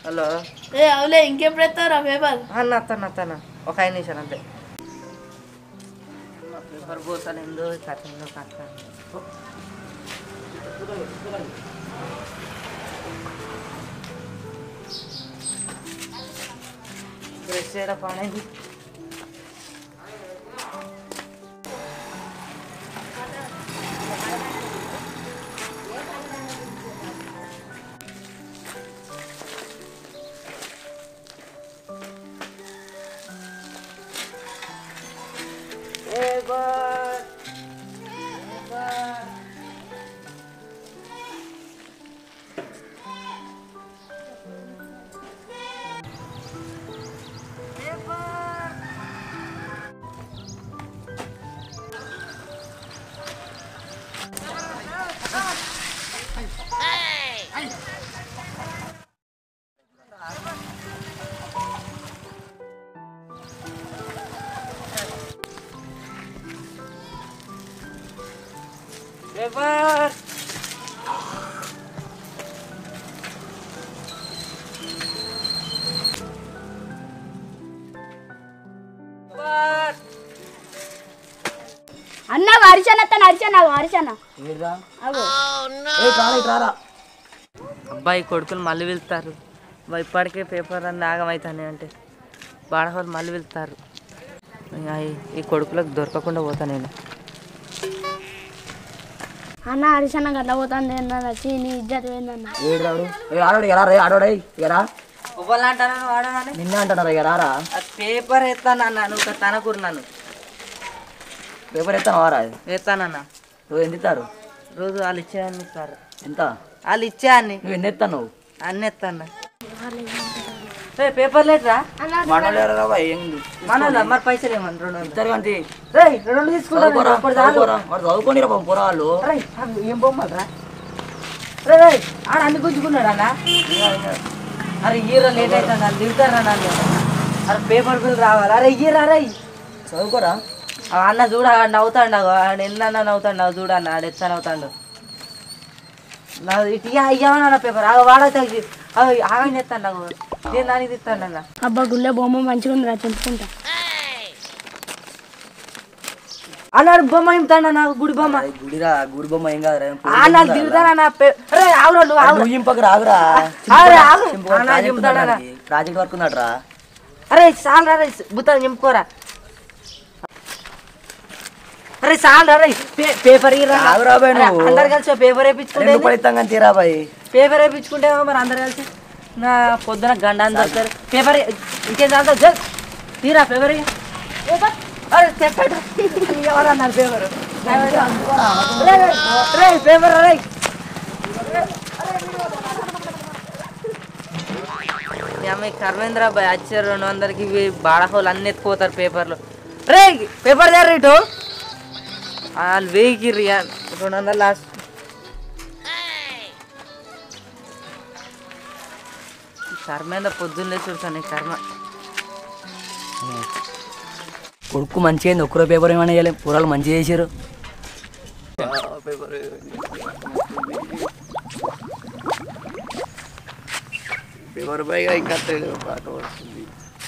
Hello ఏ అవులే ఇంకెప్పుడు ఎత్తారా paper అన్న అత్తన్న అత్తన్న ఒక ఐదు నిమిషాలు అంతే నా పేపర్ పోతాను ఎందు కట్టిందో కట్ట బ్రష్ చేయడం పని పేపర్ పేపర్ పేపర్ పేపర్ అన్న హరిచన్న తన హరిచన్న హరిచన్న అగో అబ్బాయి కొడుకులు మళ్ళీ వెళ్తారు అబ్బా, ఇప్పటికే పేపర్ అన్ని ఆగమవుతాయి అంటే బాడవాళ్ళు మళ్ళీ వెళ్తారు ఇక ఈ- ఈ కొడుకులకు దొరకకుండా పోతా నేను అన్న హరిచన్న గట్ల పోతుంది అన్న చీ నీ ఇజ్జత్ పోయిందన్న ఏడు ఏ ఆడోడు ఎరా రే ఆడోడై ఎరా పువ్వాలంటాను వాడనని నిన్నే అంటున్నారు ఎరారా పేపర్ ఎత్తానన్నా నువ్వు తనకూరు నన్ను పేపర్ ఎత్తాను వారా ఎత్తానన్నా నువ్వు ఎంత ఇస్తారు రోజు వాళ్ళు ఇచ్చేయని ఇస్తారు ఎంత వాళ్ళు ఇచ్చే అన్ని నువ్వు ఎన్ని ఎత్తాను నువ్వు అన్ని ఎత్తాను పేపర్ లేటరా మాట్లాడారా ఏం మన మరి పైసలు ఏమన్నా రెండు వందలు. ఇస్తారు కానీ రేయ్, రెండు వందలు తీసుకుంటా చదువుకోరా అప్పుడు చాలు. చదువుకోరా వాడు చదువుకోని రా పోరాళ్ళు రేయ్, ఆగు, ఏం బొమ్మలు రా రే రే ఆడ అన్ని గుంజుకున్నాడు అన్న అరే ఇయ్యరా లేట్ అవుతుంది అని దిగుతారా నన్ను అరే పేపర్ బిల్ రావాలి అరే ఇయ్యరా రే చదువుకోరా ఆ అన్న చూడ ఆడ నవ్వుతాడు నాకు ఆడ ఎన్న నవ్వుతాడు నాకు చూడన్న ఆడ ఎత్త నవ్వుతాడు నా ఇటు ఇయ్య ఇయ్యమన్నా పేపర్ ఆగ వాడతా ఆగని ఎత్తాను నాకు నేను దానికి ఇస్తాను అన్న అబ్బా గుళ్ళే బొమ్మ మంచిగా ఉంది రా చెప్పుకుంటా అన్నాడు బొమ్మ ఇంపుతాడు నాకు గుడి బొమ్మ అది గుడిరా గుడి బొమ్మ ఏం కాదురా ఏం ఆ నాకు దిగుతానన్న రే ఆవురా నువ్వు ఆగు నువ్వు ఇంపకు రాగురా ఆగురా, ఆగు. అన్న, చింపుతాడన్న. ప్రాజెక్ట్ వర్క్ ఉందట్రా అరే చాలు రే బుత్తాను నింపుకోరా అరే చాలు రే పే- పేపర్ ఇయ్యరా ఆగురా బాయ్ అరే, నువ్వు. అందరు కలిసి పేపర్ వేయించుకుంటే రెండు రూపాయలు ఇస్తాం కానీ తీరా బాయ్ పేపర్ వేయించుకుంటే మరి అందరు కలిసి నా పొద్దున గండ అని దొరుకుతారు పేపర్ ఇ- ఇంకేం చాలు జల్ తీరా పేపర్ ఇయ్యి. అరే చెప్పాడు ఎవరన్నారు పేపర్ రే పేపర్ రే మీ అమ్మాయి కర్మేంద్ర బాయ్ వచ్చారు రెండు వందలకి ఇవి బాడహోలు అన్ని ఎత్తుకుపోతారు పేపర్లు రే పేపర్ దగ్గర ఇటు వాళ్ళు వెయ్యికి రియా రెండు వందలు లాస్ట్ కర్మేంద్ర పొద్దున్న లేచి చూస్తాను ఈ కర్మ కొడుకు మంచిగా అయింది ఒక్కరో పేపర్ ఏమైనా వేయాలి పూరాలు మంచిగా చేసారు పేపర్ పైగా ఇంకా పాట వస్తుంది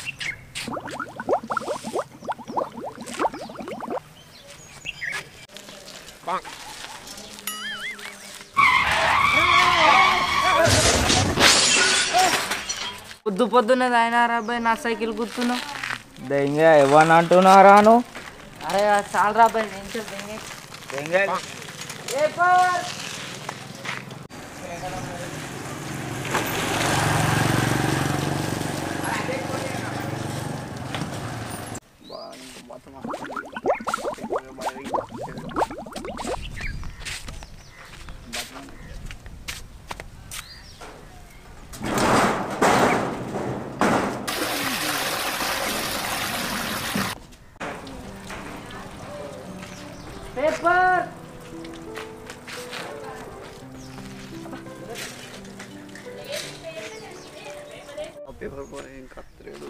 పొద్దు పొద్దున్న ఆయన రాబాయ్ నా సైకిల్ గుర్తున్నావు దెంగే ఎవరిని అంటున్నారా నువ్వు అరే చాలా రాబాయ్ నేను చెప్పండి దెంగే పేపర్ పేపర్ పోయి ఇంకా కత్తరేడు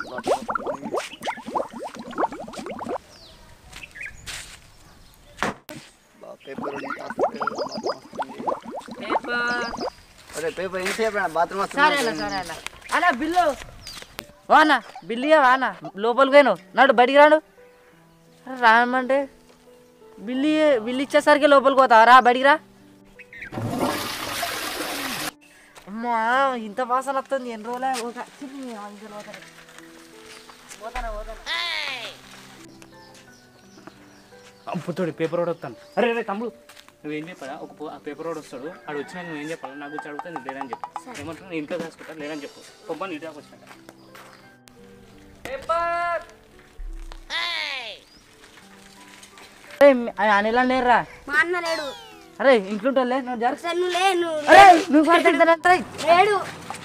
పేపర్ పేపర్ అరే పేపర్ ఎంతసేపు బాత్రూమ్ సరే అన్న సరే అన్న అన్న బిల్లు ఓ అన్న బిల్లు ఇవ్వవా అన్న లోపలికి పోయాను నాడు బయటికి రాడు అరే రామంటే బిల్లు ఇయ్య- బిల్లు ఇచ్చేసరికి లోపలికి పోతావా రా బయటికి రా అమ్మా ఇంత వాసన వస్తుంది ఎన్ని రోజులే ఒక చిన్ని ఇంకా పోతాను. పోతాను పోతాను పుత్తోడు పేపర్ రోడ్ వస్తాను అరే రే తమ్ముడు నువ్వేం చెప్పాలా ఒక పో- ఆ పేపర్ రోడ్ వస్తాడు ఆడు వచ్చినా నువ్వేం చెప్పాలి నాకు గురించి అడిగితే నేను లేదని చెప్పు ఏమంటున్నా నేను ఇంట్లో దాచుకుంటా లేదని చెప్పు పొమ్మని నీటి దాకా వచ్చినట్ట పేపర్ అనిలా లేరురా మా అన్న లేడు అరే ఇంట్లో ఉంటలే నువ్వు జర ఒకసారి నువ్వు లే నువ్వు అరే నువ్వు పడుతుంటానంటే లేడు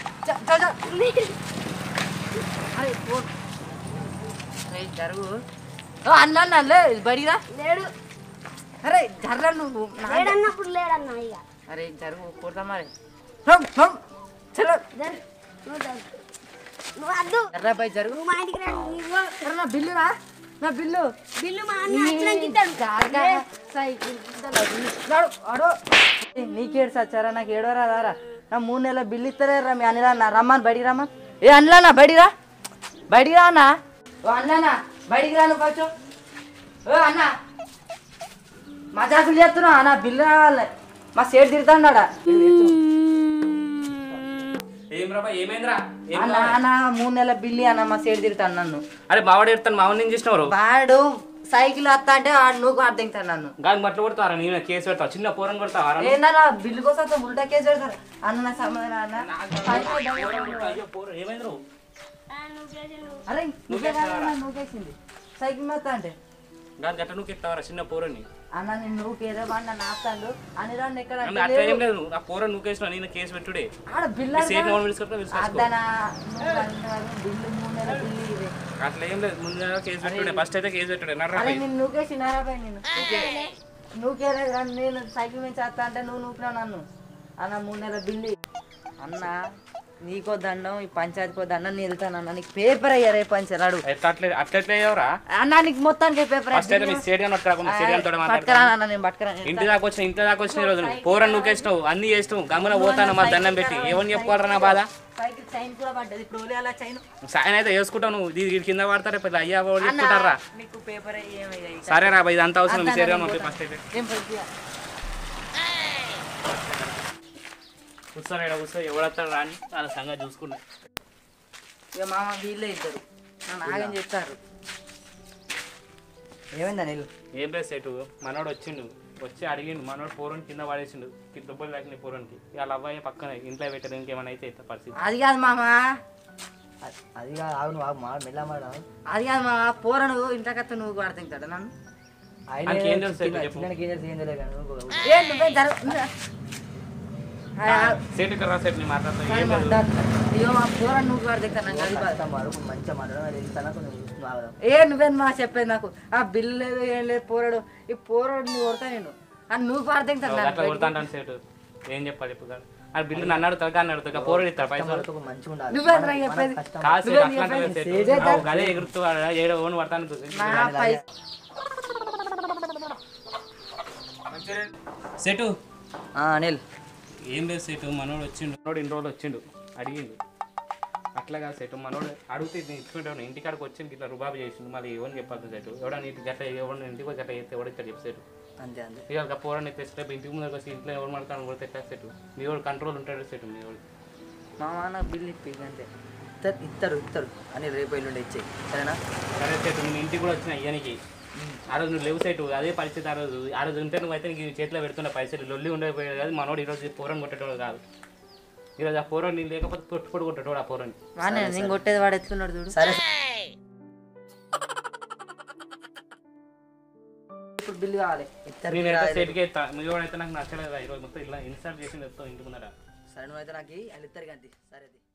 అరే పో అరే జరుగు ఓ అన్న అన్న లే బడిరా లేడు అరే జర్ర నువ్వు నా- లేడన్నప్పుడు లేడన్న ఇక అరే జరుగు కొడతా మరి హమ్, హమ్. చలో జరు. నువ్వు జరు. నువ్వు వద్దు జర్రా పై జరుగు నువ్వు మా ఇంటికి రా నువ్వు అరే నా బిల్లురా నా బిల్లు బిల్లు మా అన్న వచ్చినాక ఇస్తాడు కాదుగా. సైకిల్ ఇస్తాడు. నాడు, ఆడు. ఏ, నీకేడు సచ్చారా నాకు ఏడో రాదారా నా మూడు నెలల బిల్లు ఇస్తారే రా మీ అనిలా నా రమ్మని బడికి రమ్మని ఏ అనిలానా బడిరా బడికి రా అన్న ఓ అన్నానా బడికి రా నువ్వు కొంచెం ఓ అన్న మజాకులు చేస్తున్నావు అన్న బిల్లు రావాలి మా సేట్ తిడతాడా ఏం రాబా ఏమైందిరా ఏం అన్న అన్న మూడు నెలల బిల్లు అన్న మా సేట్ తిడతాను నన్ను అరే బావాడు ఎడతాను మామూలు ఏం చేసినవారు వాడు సైకిల్ వస్తా అంటే వాడు నువ్వు అర్థం నన్ను గాలి మట్లు కొడతారా నేను కేసు పెడతావు చిన్న పూరం కొడతావా ఏందన్నా బిల్లు కోసం వస్తే ఉల్టా కేసు పెడతారు అన్న నా సమాధానం అన్న అయ్యో పూరం ఏమైంది నువ్వు అరే నువ్వే కాదన్నా నువ్వేసింది సైకిల్ మీద అంటే గాలి గట్ట నువ్వు ఎత్తావరా చిన్న పూరని అన్న నేను నువ్వు కేరే వాడు నన్ను ఆపుతాడు అని రాండి ఎక్కడ అట్లా అట్లా ఏం లేదు ఆ పూరం నువ్వు కేసు నేను కేసు పెట్టుడే ఆడ బిల్లు సేట్ ఎవరు పిలుచుకుంటా పిలుచుకోవచ్చు అద్దనా నువ్వు అన్నావు, బిల్లు మూడు నెలల బిల్లు ఇది అట్లా ఏం లేదు ముందు కేసు పెట్టుడే ఫస్ట్ అయితే కేసు పెట్టుడే నర్రా అరే నేను నువ్వుకేసి నారాబాయ్ నేను నువ్వు కేరే కానీ నేను సైకిల్ మీద చేస్తా అంటే నువ్వు నూపినావు నన్ను అన్న మూడు నెలల బిల్లు అన్న నీకో దండం ఈ పంచాయతీకో దండం నేను వెళ్తాను అన్న నీకు పేపర్ అయ్యా రే పంచారు అడుగు ఎట్లా అట్లే అట్లెట్లే అయ్యావురా అన్న నీకు మొత్తానికి పేపర్ ఫస్ట్ అయితే మీ స్టేడియం పట్టుకురా స్టేడియం తోడ మాట్లాడతా పట్టుకురా అన్న నేను పట్టుకురా ఇంటి దాకా వచ్చిన ఇంటి దాకా వచ్చిన రోజు నువ్వు పూరం నువ్వుకేసినావు అన్ని చేసినావు గమ్మున పోతాను మా దండం పెట్టి ఎవరిని చెప్పుకోవాలరా నా బాధ సైకిల్ చైన్ కూడా పడ్డది ఇప్పుడు ఓలే అలా చైన్ సాయం అయితే వేసుకుంటావు నువ్వు ఇది వీడి కింద పడతారు ఇప్పుడు అయ్యా వాడు చెప్పుకుంటారా నీకు పేపర్ ఏమయ్యాయి సరే రా ఇది అంత అవసరం మీ శరీరం ఫస్ట్ అయితే ఏం పరిస్థితి కూర్చొని ఇక్కడ కూర్చో ఎవడొస్తాడు రాని వాళ్ళ సంగతి చూసుకున్నా ఇక మామ వీళ్ళే ఇద్దరు నన్ను ఆగని చెప్తారు ఏమైందా నీళ్ళు ఏం లేదు సెటు మనోడు వచ్చిండు వచ్చి అడిగిండు మనోడు పూరం కింద పడేసిండు కి- దుబ్బలు తాకిన పూరానికి వాళ్ళ అబ్బాయి పక్కన ఇంట్లో పెట్టారు ఇంకేమైనా అయితే ఇట్లా పరిస్థితి అది కాదు మామ అది కాదు ఆగు నువ్వు ఆగు మా మెల్ల మాట అది కాదు మామ పోరను ఇంతకత్త నువ్వు పడుతుంటాడు నన్ను ఆయనకి ఏం తెలుసు చెప్పు, చెప్పు. చిన్నకి ఏం తెలుసు ఏం తెలియదు కానీ నువ్వు ఏ నువ్వే జర సెట్ ఇక్కడ రా సెట్ నీ మాట్లాడతా ఏం లేదు అయ్యో మా పోరను నువ్వు పడుతుంటా నాకు అది బాధ కష్టం వాడు మంచిగా మాట్లాడడం వెళ్తాను కొంచెం చూసుకుని ఆగదాం ఏ నువ్వే మా చెప్పేది నాకు ఆ బిల్లు లేదు ఏం లేదు పోరాడు ఈ పోరాడు నువ్వు కొడతా నేను అని నువ్వు పడుతుంటాను అట్లా కొడతాంటాను సెట్ ఏం చెప్పాలి ఇప్పుడు కాదు ఆ బిల్లు నన్ను అడుగుతాడు కానీ అడుగుతా పూరం ఇస్తాడు పైసలు వాళ్ళతో మంచిగా ఉండాలి నువ్వే రా చెప్పేది కష్టం కాదు సెట్ నువ్వే అట్లా చెప్పేది. అంటే సెట్ ఆ గదే ఎగురుతూ ఏడో ఓన్ పడతాను నా పై సెటు ఆ, అనిల్ ఏం లేదు సెటు మనోడు వచ్చిండు మనోడు ఇన్ని రోజులు వచ్చిండు అడిగిండు అట్లా కాదు సెటు మనోడు అడిగితే ఇది ఇచ్చుకుంటాను ఇంటికాడికి వచ్చింది ఇట్లా రుబాబు చేసిండు మళ్ళీ ఎవరిని చెప్పాలి సెటు ఎవడ నీటి గట్ల ఎవరిని ఇంటికి వచ్చి గట్ల చేస్తే ఎవడు ఇట్లా చెప్పు సెటు అంతే అంతే ఇక పోరాన్ని తెస్తే ఇంటికి ముందర వచ్చి ఇంట్లో ఎవరు మాట్లాడాలని కొడితే ఎట్లా సెటు మీ వాడు కంట్రోల్ ఉంటాడు సెటు మీ వాడు మామ నాకు బిల్లు ఇప్పి అంతే ఇస్తారు ఇస్తారు ఇస్తారు అని రేపు ఎల్లుండి ఇచ్చేయి సరేనా సరే సెటు నేను ఇంటికి కూడా వచ్చిన ఇయ్యనికి ఆ రోజు నువ్వు లేవు సెటు అదే పరిస్థితి ఆ రోజు ఆ రోజు ఉంటే నువ్వు అయితే నీకు చేతిలో పెడుతున్న పైసలు లొల్లి ఉండకపోయేది కాదు మనోడు ఈరోజు పోరని కొట్టేటోడు కాదు ఈరోజు ఆ పోరని నేను లేకపోతే కొట్టుకోడు కొట్టేటోడు ఆ పోరని వానే నేను కొట్టేది వాడు ఎత్తుకున్నాడు చూడు సరే ఇప్పుడు బిల్లు కావాలి ఇస్తారు నేను అయితే సెట్కి ఎత్తా మీ వాడు అయితే నాకు నచ్చలేదు ఈరోజు మొత్తం ఇట్లా ఇన్స్టాల్ చేసి చెప్తావు ఇంటి ముందర సరే నువ్వు అయితే నాకు వాళ్ళు ఇస్తారు కానీ సరే అది